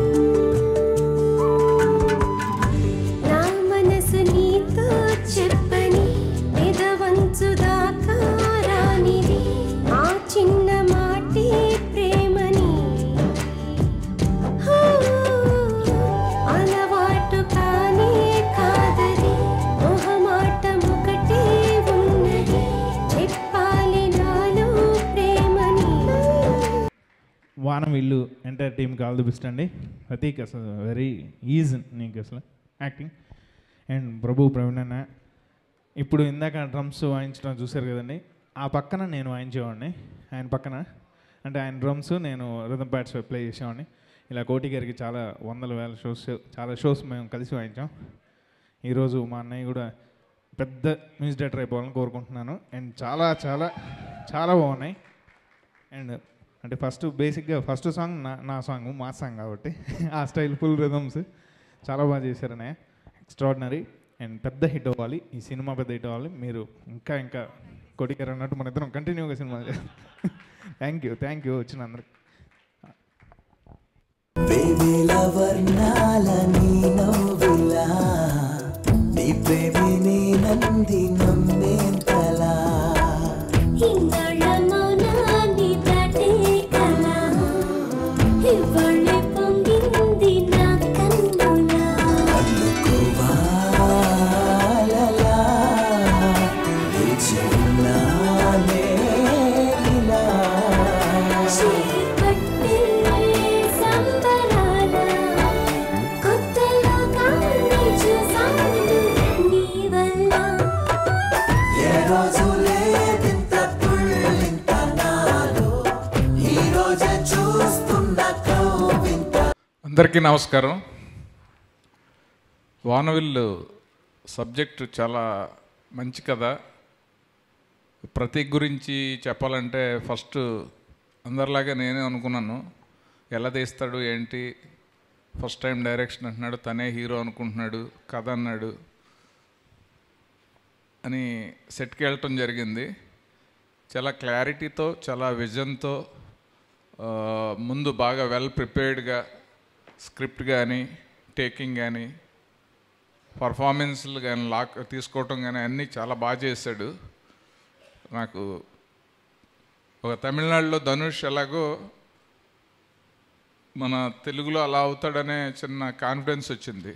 నా మనసు నీతో చెప్పని ఎదవంచు దాకా రానిది ఆ చిన్న మాటే ప్రేమని హో, అలవాటు కానే కాదది మొహమాటం ఒకటే ఉన్నది చెప్పాలి నాలో ప్రేమని వానం ఇల్లు ఎంటైర్ టీమ్కి ఆల్ ది బెస్ట్ అండి ప్రతీక్ అసలు వెరీ ఈజీ నీకు అసలు యాక్టింగ్ అండ్ ప్రభు ప్రవీణ్ అన్న ఇప్పుడు ఇందాక డ్రమ్స్ వాయించడం చూశారు కదండి ఆ పక్కన నేను వాయించేవాడిని ఆయన పక్కన అంటే ఆయన డ్రమ్స్ నేను రిథమ్ ప్యాడ్స్ ప్లే చేసేవాడిని ఇలా కోటి గారికి చాలా వందల వేల షోస్ చాలా షోస్ మేము కలిసి వాయించాం ఈరోజు మా అన్నయ్య కూడా పెద్ద మ్యూజిక్ డైరెక్టర్ అయిపోవాలని కోరుకుంటున్నాను అండ్ చాలా చాలా చాలా బాగున్నాయి అండ్ అంటే ఫస్ట్ బేసిక్గా ఫస్ట్ సాంగ్ నా నా సాంగ్ మా సాంగ్ కాబట్టి ఆ స్టైల్ ఫుల్ రిథమ్స్ చాలా బాగా చేశారనే ఎక్స్ట్రాడినరీ అండ్ పెద్ద హిట్ అవ్వాలి ఈ సినిమా పెద్ద హిట్ అవ్వాలి మీరు ఇంకా ఇంకా కొడికారు అన్నట్టు మన ఇద్దరం కంటిన్యూగా సినిమా థ్యాంక్ యూ థ్యాంక్ యూ వచ్చిన అందరికి వేవేల వర్ణాల నీ నవ్వులా నీ ప్రేమిని నంది నమ్మేంతలా ఇన్నాళ్ళ మౌనాన్ని దాటే కళ ఇవాళ పొంగింది నా కన్నులా అల్లుకోవాలలా వేచి ఉన్నానే ఇలా చేపట్టే సంబరాల కొత్త లోకాన్ని చూసాను నీ వల్ల ఏ రోజు లేదింత తుళ్ళింత నాలో ఈ రోజే చూస్తున్న కౌవింత అందరికీ నమస్కారం వానవిల్లు సబ్జెక్టు చాలా మంచి కథ ప్రతీక్ గురించి చెప్పాలంటే ఫస్ట్ అందరిలాగే నేనే అనుకున్నాను ఎలా తీస్తాడు ఏంటి ఫస్ట్ టైం డైరెక్షన్ అంటున్నాడు తనే హీరో అనుకుంటున్నాడు కథ అన్నాడు అని సెట్కి వెళ్ళటం జరిగింది చాలా క్లారిటీతో చాలా విజన్తో ఆ, ముందు బాగా వెల్ ప్రిపేర్డ్గా స్క్రిప్ట్ కానీ టేకింగ్ కానీ పర్ఫార్మెన్స్లు కానీ లాక్ తీసుకోవటం కానీ అన్నీ చాలా బాగా చేశాడు నాకు ఒక తమిళనాడులో ధనుష్ ఎలాగో మన తెలుగులో అలా అవుతాడనే చిన్న కాన్ఫిడెన్స్ వచ్చింది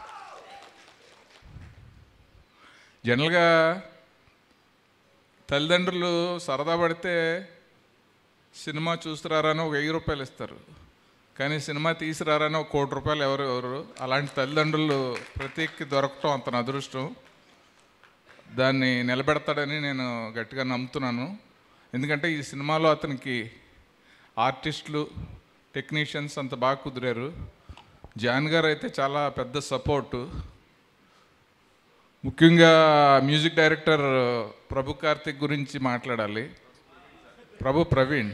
జనరల్గా తల్లిదండ్రులు సరదా పడితే సినిమా చూస్తురారని ఒక వెయ్యి రూపాయలు ఇస్తారు కానీ సినిమా తీసిరారని ఒక కోటి రూపాయలు ఎవరు ఎవరు అలాంటి తల్లిదండ్రులు ప్రతీక్కి దొరకటం అంత అదృష్టం దాన్ని నిలబెడతాడని నేను గట్టిగా నమ్ముతున్నాను ఎందుకంటే ఈ సినిమాలో అతనికి ఆర్టిస్టులు టెక్నీషియన్స్ అంత బాగా కుదిరారు జాన్ గారు అయితే చాలా పెద్ద సపోర్టు ముఖ్యంగా మ్యూజిక్ డైరెక్టర్ ప్రభు కార్తిక్ గురించి మాట్లాడాలి ప్రభు ప్రవీణ్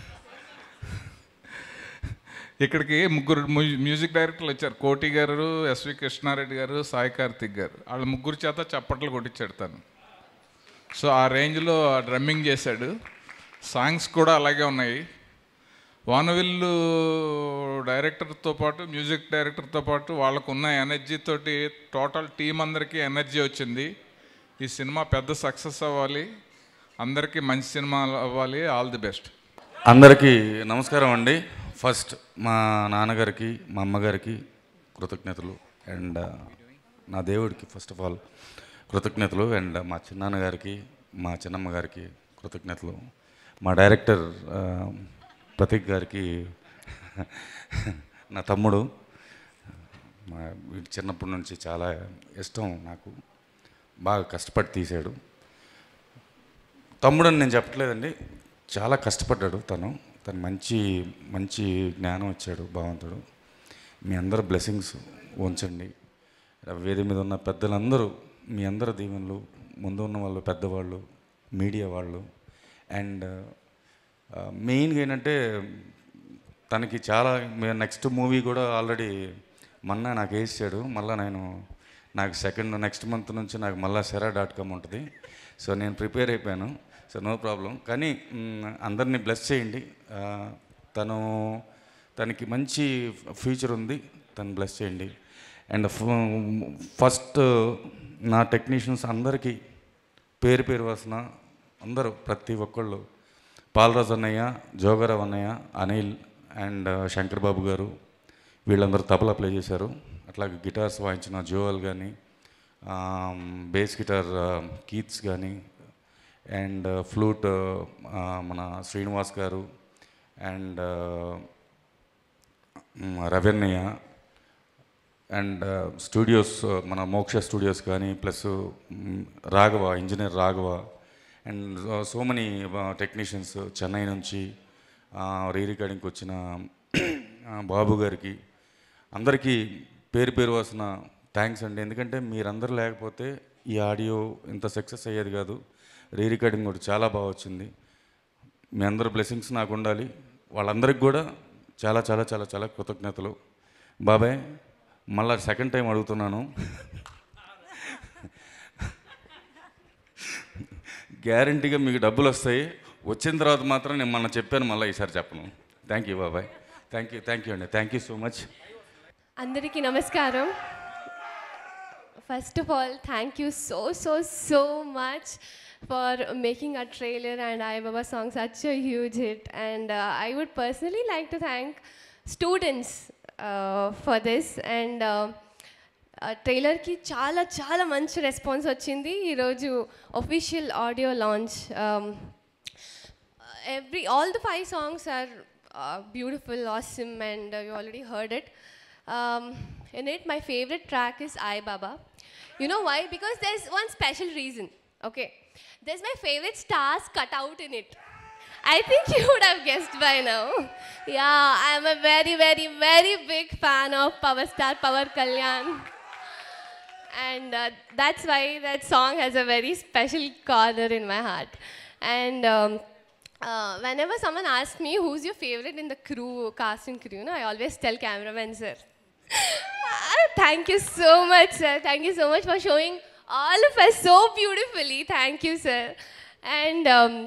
ఇక్కడికి ముగ్గురు మ్యూ- మ్యూజిక్ డైరెక్టర్లు వచ్చారు కోటి గారు ఎస్వి కృష్ణారెడ్డి గారు సాయి కార్తిక్ గారు వాళ్ళ ముగ్గురు చేత చప్పట్లు కొట్టించాడు తను సో ఆ రేంజ్లో డ్రమ్మింగ్ చేశాడు సాంగ్స్ కూడా అలాగే ఉన్నాయి వానవిల్లు డైరెక్టర్తో పాటు మ్యూజిక్ డైరెక్టర్తో పాటు వాళ్ళకు ఉన్న ఎనర్జీ తోటి టోటల్ టీం అందరికీ ఎనర్జీ వచ్చింది ఈ సినిమా పెద్ద సక్సెస్ అవ్వాలి అందరికీ మంచి సినిమా అవ్వాలి ఆల్ ది బెస్ట్ అందరికీ నమస్కారం అండి ఫస్ట్ మా నాన్నగారికి మా అమ్మగారికి కృతజ్ఞతలు అండ్ నా దేవుడికి ఫస్ట్ ఆఫ్ ఆల్ కృతజ్ఞతలు అండ్ మా చిన్నాన్నగారికి మా చిన్నమ్మ గారికి కృతజ్ఞతలు మా డైరెక్టర్ ఆ, ప్రతీక్ గారికి నా తమ్ముడు మా వీడి చిన్నప్పటి నుంచి చాలా ఇష్టం నాకు బాగా కష్టపడి తీశాడు తమ్ముడు అని నేను చెప్పట్లేదండి చాలా కష్టపడ్డాడు తను తను మంచి మంచి జ్ఞానం ఇచ్చాడు భగవంతుడు మీ అందరు బ్లెస్సింగ్స్ ఉంచండి వేది మీద ఉన్న పెద్దలందరూ మీ అందరి దీవెనలు ముందు ఉన్న వాళ్ళు పెద్దవాళ్ళు మీడియా వాళ్ళు అండ్ మెయిన్గా ఏంటంటే తనకి చాలా నెక్స్ట్ మూవీ కూడా ఆల్రెడీ మొన్న నాకు వేసాడు మళ్ళీ నేను నాకు సెకండ్ నెక్స్ట్ మంత్ నుంచి నాకు మళ్ళీ సెరా డాట్ కామ్ ఉంటుంది సో నేను ప్రిపేర్ అయిపోయాను సో నో ప్రాబ్లం కానీ మ్, అందరినీ బ్లెస్ చేయండి ఆ, తను తనకి మంచి ఫ్యూచర్ ఉంది తను బ్లెస్ చేయండి అండ్ ఫస్ట్ నా టెక్నీషియన్స్ అందరికీ పేరు పేరు వస్తున్న అందరూ ప్రతి ఒక్కళ్ళు పాలరాజు అన్నయ్య జోగరావు అన్నయ్య అనిల్ అండ్ శంకర్ బాబు గారు వీళ్ళందరూ తబలా ప్లే చేశారు అట్లాగే గిటార్స్ వాయించిన జోవల్ కానీ బేస్ గిటార్ కీత్స్ కానీ అండ్ ఫ్లూట్ మన శ్రీనివాస్ గారు అండ్ రవెన్నయ్య అండ్ స్టూడియోస్ మన మోక్ష స్టూడియోస్ కానీ plus Raghava engineer Raghava and so many technicians Chennai నుంచి రీ రికార్డింగ్కి వచ్చిన ఆ, బాబు గారికి అందరికీ పేరు పేరు వస్తున్న థ్యాంక్స్ అండి ఎందుకంటే మీరందరూ లేకపోతే ఈ ఆడియో ఇంత సక్సెస్ అయ్యేది కాదు రీ రికార్డింగ్ కూడా చాలా బాగా వచ్చింది మీ అందరి బ్లెస్సింగ్స్ నాకు ఉండాలి వాళ్ళందరికీ కూడా చాలా చాలా చాలా చాలా కృతజ్ఞతలు బాబాయ్ మళ్ళీ సెకండ్ టైం అడుగుతున్నాను గ్యారంటీగా మీకు డబ్బులు వస్తాయి వచ్చిన తర్వాత మాత్రం నేను మొన్న చెప్పాను మళ్ళీ ఈసారి చెప్పను థ్యాంక్ యూ బాబాయ్ థ్యాంక్ యూ థ్యాంక్ యూ అండి థ్యాంక్ యూ సో మచ్ అందరికీ నమస్కారం first of all thank you so so so much for making a trailer and I Baba song such a huge hit and I would personally like to thank students for this and ట్రైలర్కి చాలా చాలా మంచి రెస్పాన్స్ వచ్చింది ఈరోజు official audio launch every all the five songs are uh, beautiful awesome and uh, you already heard it um, in it my favorite track is i baba you know why because there's one special reason okay there's my favorite stars cut out in it I think you would have guessed by now. Yeah, I'm a very, very, very big fan of Power Star Power Kalyan. And uh, that's why that song has a very special corner in my heart. And um, uh, whenever someone asks me who's your favorite in the crew, cast and crew, you know, I always tell cameraman sir. Ah, Thank you so much, sir. Thank you so much for showing all of us so beautifully. Thank you, sir. And um,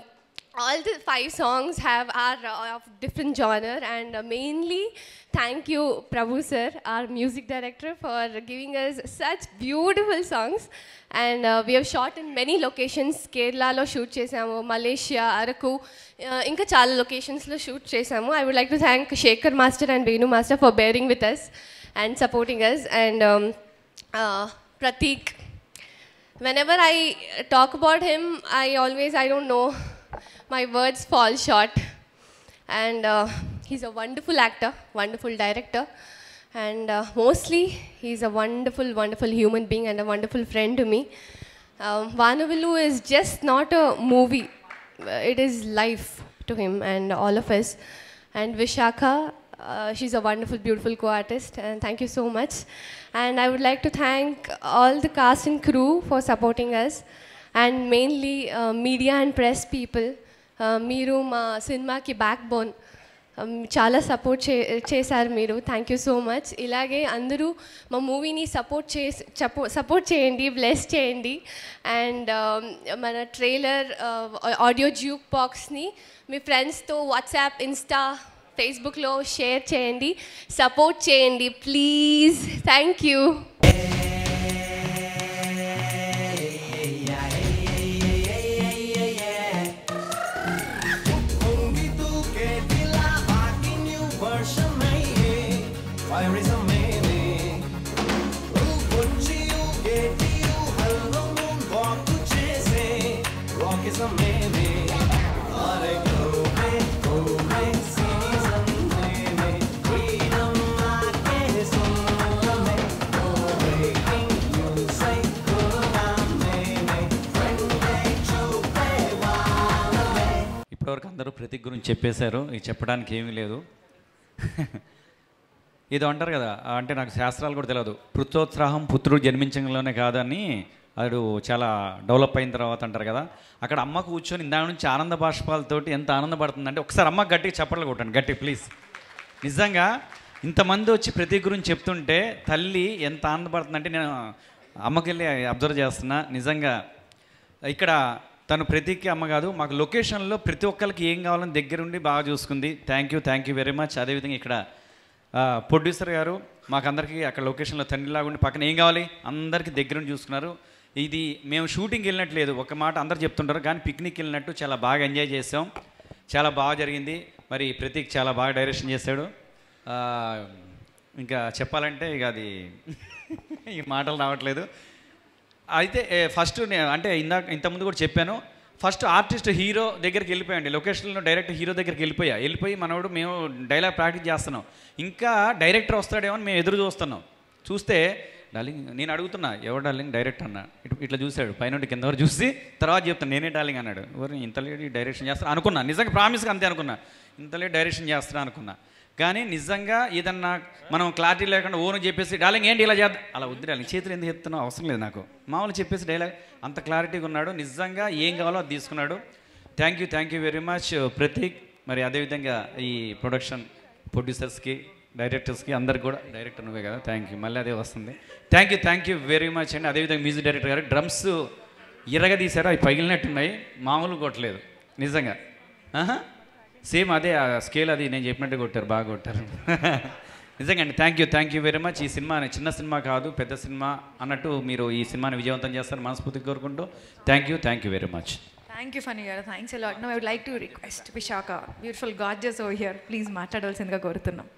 all the five songs have are uh, of different genre and uh, mainly thank you Prabhu sir our music director for giving us such beautiful songs and uh, we have shot in many locations కేరళలో షూట్ చేసాము మలేషియా అరకు uh, ఇంకా చాలా లొకేషన్స్లో షూట్ చేసాము I would like to thank Shekhar master and Venu master for bearing with us and supporting us and Prateek whenever I talk about him, I always, I don't know, my words fall short. And uh, he's a wonderful actor, wonderful director, and uh, mostly he's a wonderful, wonderful human being and a wonderful friend to me. Um, Vanavilu is just not a movie, it is life to him and all of us. And Vishakha, uh, she's a wonderful, beautiful co-artist, and thank you so much. And I would like to thank all the cast and crew for supporting us, and mainly uh, media and press people. Uh, మీరు మా సినిమాకి బ్యాక్ బోన్ చాలా సపోర్ట్ చే చేశారు మీరు థ్యాంక్ యూ సో మచ్ ఇలాగే అందరూ మా మూవీని సపోర్ట్ చేసి సపోర్ట్ చేయండి బ్లెస్ చేయండి అండ్ మన ట్రైలర్ ఆడియో జ్యూక్ బాక్స్ని మీ ఫ్రెండ్స్తో వాట్సాప్ ఇన్స్టా ఫేస్బుక్లో షేర్ చేయండి సపోర్ట్ చేయండి ప్లీజ్ థ్యాంక్ యూ होंगी तू के दिला बाकी न्यू वर्षन में ये वायरिज्म में में ऊंची गेटी हल्लो मून वॉक तुझे से रॉकिज्म में में अरे गो में गो में सीजन में में freedom आके सुन में go breaking you say go down में में friend day chupe वाला में ఇప్పటివరకు అందరూ ప్రతి గురించి చెప్పేశారు ఇది చెప్పడానికి ఏమీ లేదు ఇది అంటారు కదా అంటే నాకు శాస్త్రాలు కూడా తెలియదు పుత్రోత్సాహం పుత్రుడు జన్మించడంలోనే కాదని అది చాలా డెవలప్ అయిన తర్వాత అంటారు కదా అక్కడ అమ్మ కూర్చొని ఇందా నుంచి ఆనంద బాష్పాలతోటి ఎంత ఆనందపడుతుందంటే ఒకసారి అమ్మ గట్టిగా చప్పట్లు కొట్టండి గట్టి ప్లీజ్ నిజంగా ఇంతమంది వచ్చి ప్రతి గురించి చెప్తుంటే తల్లి ఎంత ఆనందపడుతుందంటే నేను అమ్మకి వెళ్ళి అబ్జర్వ్ చేస్తున్నా నిజంగా ఇక్కడ తను ప్రతికి అమ్మ కాదు మాకు లొకేషన్లో ప్రతి ఒక్కరికి ఏం కావాలని దగ్గరుండి బాగా చూసుకుంది thank you thank you very much అదేవిధంగా ఇక్కడ ప్రొడ్యూసర్ గారు మాకందరికీ అక్కడ లొకేషన్లో తండ్రిలాగా ఉండి పక్కన ఏం కావాలి అందరికీ దగ్గరుండి చూసుకున్నారు ఇది మేము షూటింగ్కి వెళ్ళినట్లేదు ఒక మాట అందరు చెప్తుంటారు కానీ పిక్నిక్ వెళ్ళినట్టు చాలా బాగా ఎంజాయ్ చేసాం చాలా బాగా జరిగింది మరి ప్రతీక్ చాలా బాగా డైరెక్షన్ చేశాడు ఆ, ఇంకా చెప్పాలంటే ఇక అది ఈ మాటలు రావట్లేదు అయితే ఏ, ఫస్ట్ నే- అంటే ఇందాక ఇంతకుముందు కూడా చెప్పాను ఫస్ట్ ఆర్టిస్ట్ హీరో దగ్గరికి వెళ్ళిపోయండి లొకేషన్లో డైరెక్ట్ హీరో దగ్గరికి వెళ్ళిపోయా వెళ్ళిపోయి మనోడు మేము డైలాగ్ ప్రాక్టీస్ చేస్తున్నాం ఇంకా డైరెక్టర్ వస్తాడేమో అని మేము ఎదురు చూస్తున్నాం చూస్తే డార్లింగ్ నేను అడుగుతున్నా ఎవరు డార్లింగ్ డైరెక్ట్ అన్న ఇటు ఇట్లా చూశాడు పైన కింద వరకు చూసి తర్వాత చెప్తాను నేనే డార్లింగ్ అన్నాడు ఎవరు ఇంత లేడీ డైరెక్షన్ చేస్తాను అనుకున్నా నిజంగా ప్రామిస్గా అంతే అనుకున్నా ఇంత లేట్ డైరెక్షన్ చేస్తాను అనుకున్నా కానీ నిజంగా ఏదన్నా మనం క్లారిటీ లేకుండా ఓను చెప్పేసి డార్లింగ్ ఏంటి ఇలా చేద్దాం అలా వద్దు డార్లింగ్ చేతులు ఎందుకు ఎత్తున్నావు అవసరం లేదు నాకు మామూలు చెప్పేసి డైలాగ్ అంత క్లారిటీగా ఉన్నాడు నిజంగా ఏం కావాలో అది తీసుకున్నాడు thank you thank you very much Prateek మరి అదేవిధంగా ఈ ప్రొడక్షన్ ప్రొడ్యూసర్స్కి డైరెక్టర్స్కి అందరికి కూడా డైరెక్టర్ నువ్వే కదా థ్యాంక్ యూ మళ్ళీ అదే వస్తుంది thank you thank you very much అండి అదేవిధంగా మ్యూజిక్ డైరెక్టర్ గారు డ్రమ్స్ ఇరగదీశారు అవి పగిలినట్టున్నాయి మామూలు కొట్టలేదు నిజంగా ఆహా సేమ్ అదే ఆ స్కేల్ అది నేను చెప్పినట్టు కొట్టారు బాగా కొట్టారు నిజంగా అండి thank you thank you very much ఈ సినిమా చిన్న సినిమా కాదు పెద్ద సినిమా అన్నట్టు మీరు ఈ సినిమాని విజయవంతం చేస్తారు మనస్ఫూర్తిగా కోరుకుంటూ thank you thank you very much thank you Phani గారు thanks a lot no I would like to request Visakha beautiful gorgeous over here please మాట్లాడవలసిందిగా కోరుతున్నాం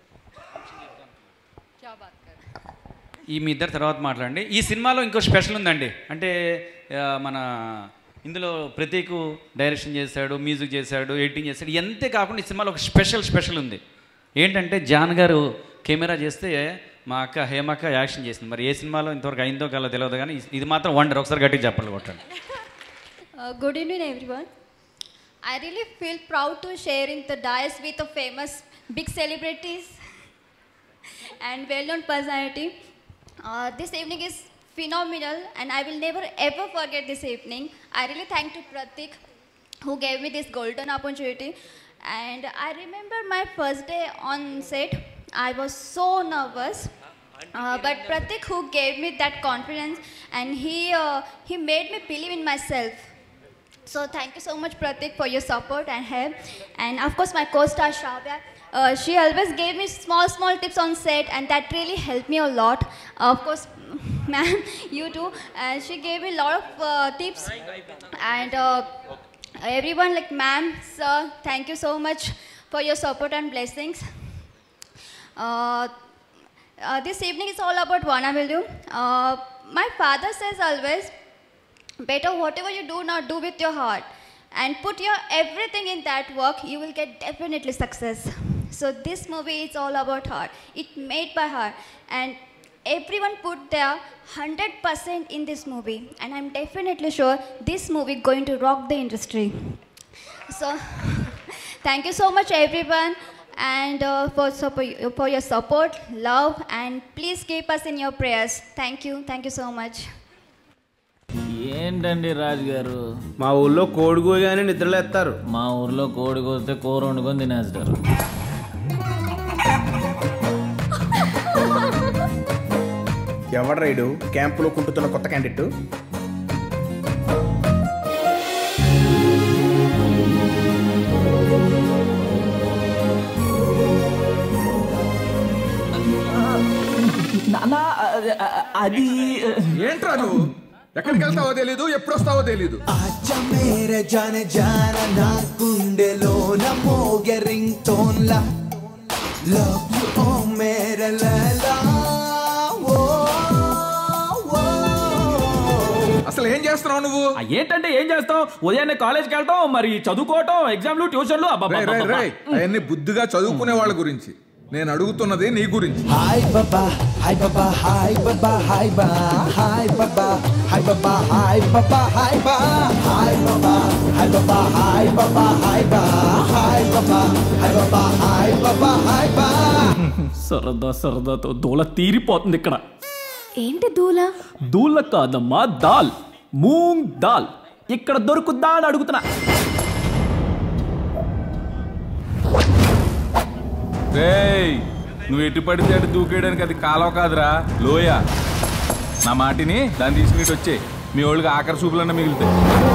ఈ మీ ఇద్దరు తర్వాత మాట్లాడండి ఈ సినిమాలో ఇంకో స్పెషల్ ఉందండి అంటే ఆ, మన ఇందులో ప్రతీకు డైరెక్షన్ చేశాడు మ్యూజిక్ చేశాడు ఎడిటింగ్ చేశాడు ఎంతే కాకుండా ఈ సినిమాలో ఒక స్పెషల్ స్పెషల్ ఉంది ఏంటంటే జాన్ గారు కెమెరా చేస్తే మా అక్క హేమక్క యాక్షన్ చేసింది మరి ఏ సినిమాలో ఇంతవరకు అయిందో కాలో తెలియదు కానీ ఇది మాత్రం వండర్ ఒకసారి గట్టిగా చెప్పండి కొట్టండి Uh, good evening, everyone. I really feel proud to share in the dais with the famous big celebrities and well-known personality. Uh, this evening is phenomenal, and I will never ever forget this evening. I really thank to Pratik who gave me this golden opportunity. And I remember my first day on set. I was so nervous. Uh, but Pratik, who gave me that confidence, and he uh, he made me believe in myself. So thank you so much, Pratik, for your support and help. And of course, my co-star Shravya. Uh, she always gave me small, small tips on set, and that really helped me a lot. of course, ma'am, you too. And she gave me a lot of uh, tips. And uh, everyone, like ma'am, sir, thank you so much for your support and blessings. Uh, uh, this evening is all about Vanavilu. Uh, my father says always, better whatever you do now, do with your heart. And put your everything in that work, you will get definitely success. So this movie is all about heart. It made by heart. And everyone put their 100% in this movie. And I'm definitely sure this movie going to rock the industry. So thank you so much everyone and uh, for, suppo- for your support, love and please keep us in your prayers. Thank you. Thank you so much. ఏంటండి రాజు గారు మా ఊళ్ళో కోడి కోయగానే నిద్రలేస్తారు మా ఊర్లో కోడి కోస్తే కూర వండుకొని తినేస్తారు ఎవడు రైడు క్యాంపులో కుంటుతున్న కొత్త క్యాండిడేట్ అది ఏంట్రా నువ్వు ఎక్కడికి వెళ్తావో తెలీదు ఎప్పుడు వస్తావో తెలీదు ఆచా మేరే జానే జానా నా గుండెలోన మోగే రింగ్ టోన్లా లవ్ యు ఓ మేరే లైలా ఓ ఓ అసలు ఏం చేస్తున్నావు నువ్వు ఏంటంటే ఏం చేస్తాం ఉదయాన్నే కాలేజ్కి వెళ్తాం మరి చదువుకోవటం ఎగ్జామ్లు ట్యూషన్లు రేయ్, రేయ్, రేయ్, అవన్నీ బుద్ధిగా చదువుకునే వాళ్ళ గురించి నేను అడుగుతున్నది నీ గురించి హాయ్ బాబా హాయ్ బాబా హాయ్ బాబా హాయ్ బా హాయ్ బాబా హాయ్ బాబా హాయ్ బాబా హాయ్ బా హాయ్ బాబా హాయ్ బాబా హాయ్ బాబా హాయ్ బా హాయ్ బాబా హాయ్ బాబా హాయ్ బాబా హాయ్ బా సరదా సరదాతో దూల తీరిపోతుంది ఇక్కడ ఏంటి దూల దూల కాదమ్మా దాల్ మూంగ్ దాల్ ఇక్కడ దొరుకుద్దా అని అడుగుతున్నా రేయ్ నువ్వు ఎటు పడితే అటు దూకేయడానికి అది కాలువ కాదురా లోయ నా మాటిని దాన్ని తీసుకుని ఇటు వచ్చే మీ వాళ్ళకి ఆఖరి చూపులన్నా మిగులుతాయి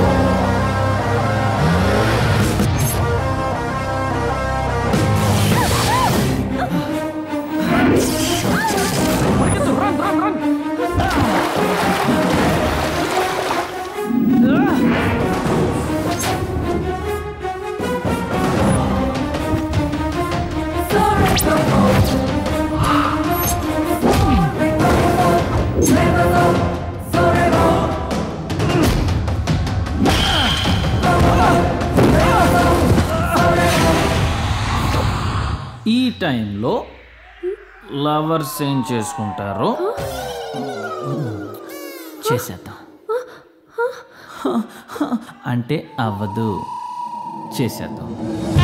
ఈ టైంలో లవర్స్ ఏం చేసుకుంటారో చేసేద్దాం అంటే అవ్వదు చేసేద్దాం